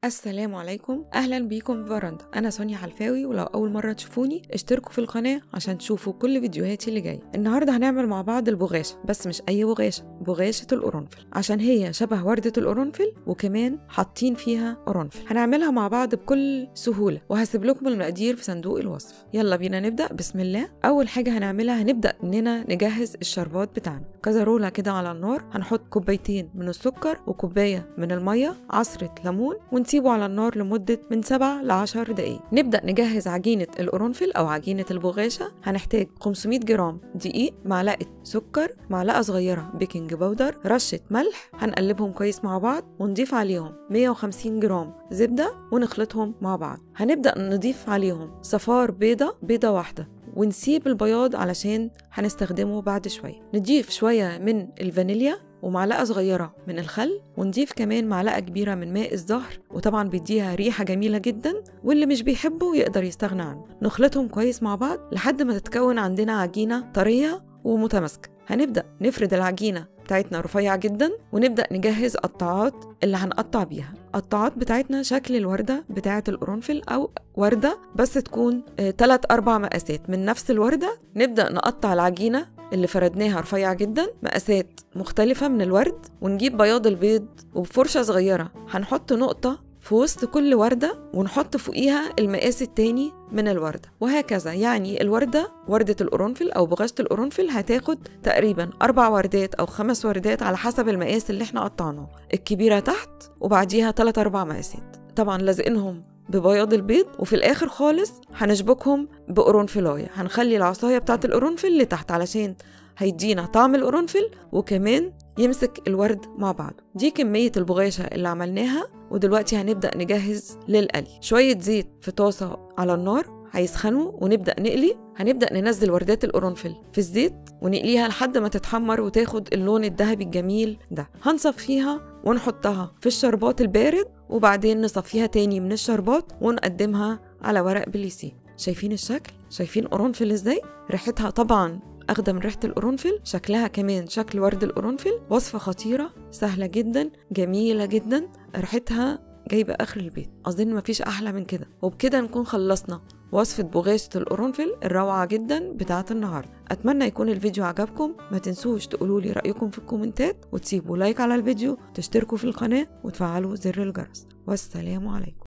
السلام عليكم اهلا بيكم في فراندا انا سونيا حلفاوي ولو اول مره تشوفوني اشتركوا في القناه عشان تشوفوا كل فيديوهاتي اللي جايه النهارده هنعمل مع بعض البغاشه بس مش اي بغاشه بغاشه القرنفل عشان هي شبه ورده القرنفل وكمان حاطين فيها قرنفل هنعملها مع بعض بكل سهوله وهسيب لكم المقادير في صندوق الوصف يلا بينا نبدا بسم الله اول حاجه هنعملها هنبدا اننا نجهز الشربات بتاعنا كزرولة كده على النار هنحط كوبايتين من السكر وكوبايه من الميه عصره ليمون ونسيبه على النار لمدة من 7 ل 10 دقايق نبدأ نجهز عجينة القرنفل أو عجينة البغاشة هنحتاج 500 جرام دقيق معلقة سكر معلقة صغيرة بيكنج باودر رشة ملح هنقلبهم كويس مع بعض ونضيف عليهم 150 جرام زبدة ونخلطهم مع بعض هنبدأ نضيف عليهم صفار بيضة بيضة واحدة ونسيب البياض علشان هنستخدمه بعد شوية نضيف شوية من الفانيليا ومعلقة صغيرة من الخل ونضيف كمان معلقة كبيرة من ماء الزهر وطبعا بيديها ريحة جميلة جدا واللي مش بيحبه يقدر يستغنى عنه نخلطهم كويس مع بعض لحد ما تتكون عندنا عجينة طرية ومتماسكة هنبدأ نفرد العجينة بتاعتنا رفيعة جدا ونبدأ نجهز قطاعات اللي هنقطع بيها القطاعات بتاعتنا شكل الوردة بتاعة القرنفل أو وردة بس تكون تلات أربع مقاسات من نفس الوردة نبدأ نقطع العجينة اللي فردناها رفيعة جدا مقاسات مختلفة من الورد ونجيب بياض البيض وبفرشة صغيرة هنحط نقطة في وسط كل وردة ونحط فوقيها المقاس التاني من الوردة وهكذا يعني الوردة وردة القرنفل أو بغاشة القرنفل هتاخد تقريبا أربع وردات أو خمس وردات على حسب المقاس اللي احنا قطعناه الكبيرة تحت وبعديها تلات أربع مقاسات طبعا لازقينهم ببياض البيض وفي الاخر خالص هنشبكهم بقرنفلايه هنخلي العصايه بتاعه القرنفل لتحت علشان هيدينا طعم القرنفل وكمان يمسك الورد مع بعض دي كمية البغاشة اللي عملناها ودلوقتي هنبدأ نجهز للقلي شوية زيت في طاسة على النار هيسخنوا ونبدأ نقلي هنبدأ ننزل وردات القرنفل في الزيت ونقليها لحد ما تتحمر وتاخد اللون الذهبي الجميل ده هنصفيها ونحطها في الشربات البارد وبعدين نصفيها تاني من الشربات ونقدمها على ورق بليسي شايفين الشكل شايفين قرنفل ازاي ريحتها طبعا أخدة من ريحة القرنفل شكلها كمان شكل ورد القرنفل وصفة خطيرة سهلة جدا جميلة جدا ريحتها جايبة آخر البيت أظن مفيش أحلى من كده وبكده نكون خلصنا وصفة بغاشة القرنفل الروعة جدا بتاعة النهاردة أتمنى يكون الفيديو عجبكم ما تنسوش تقولوا لي رأيكم في الكومنتات وتسيبوا لايك على الفيديو تشتركوا في القناة وتفعلوا زر الجرس والسلام عليكم